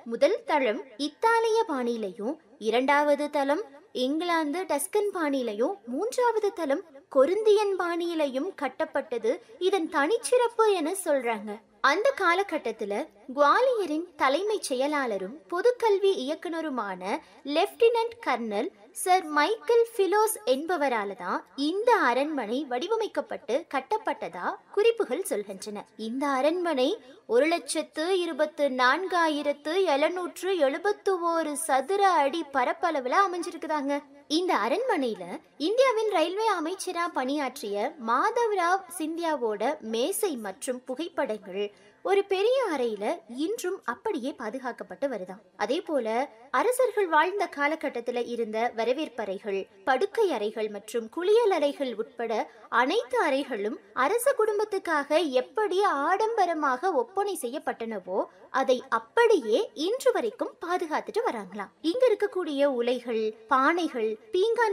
முதல் தளம் இத்தாலிய பாணியிலையும் இரண்டாவது தளம் இங்கிலாந்து டஸ்கன் பாணியிலையும் மூன்றாவது தளம் கொரிந்தியன் பாணியிலையும் கட்டப்பட்டது இதன் தனிச்சிறப்பு என சொல்றாங்க அந்த காலகட்டத்துல குவாலியரின் தலைமைச் செயலாளரும் பொதுக்கல்வி இயக்குனருமான lieutenant colonel sir Michael Filose என்பவரால தான் இந்த அரண்மனை வடிவமைக்கப்பட்டு கட்டப்பட்டதா குறிப்புகள் சொல்கின்றன இந்த அரண்மனை ஒரு லட்சத்து இருபத்து நான்காயிரத்து எழுநூற்று எழுபத்து ஓரு சதுர அடி பரப்பளவுல அமைஞ்சிருக்குதாங்க இந்த அரண்மனையில இந்தியாவின் ரயில்வே அமைச்சரா பணியாற்றிய மாதவராவ் சிந்தியாவோட மேசை மற்றும் புகைப்படங்கள் ஒரு பெரிய அறையில இன்றும் அப்படியே பாதுகாக்கப்பட்டு வருதாம் அதே போல அரசர்கள் வாழ்ந்த காலகட்டத்துல இருந்த வரவேற்பறைகள் படுக்கை அறைகள் மற்றும் குளியல் அறைகள் உட்பட அனைத்து அறைகளும் அரச குடும்பத்துக்காக எப்படி ஆடம்பரமாக ஒப்பனை செய்யப்பட்டனவோ அதை அப்படியே இன்று வரைக்கும் பாதுகாத்துட்டு வராங்களாம் இங்க இருக்கக்கூடிய உலைகள் பானைகள் பீங்கான்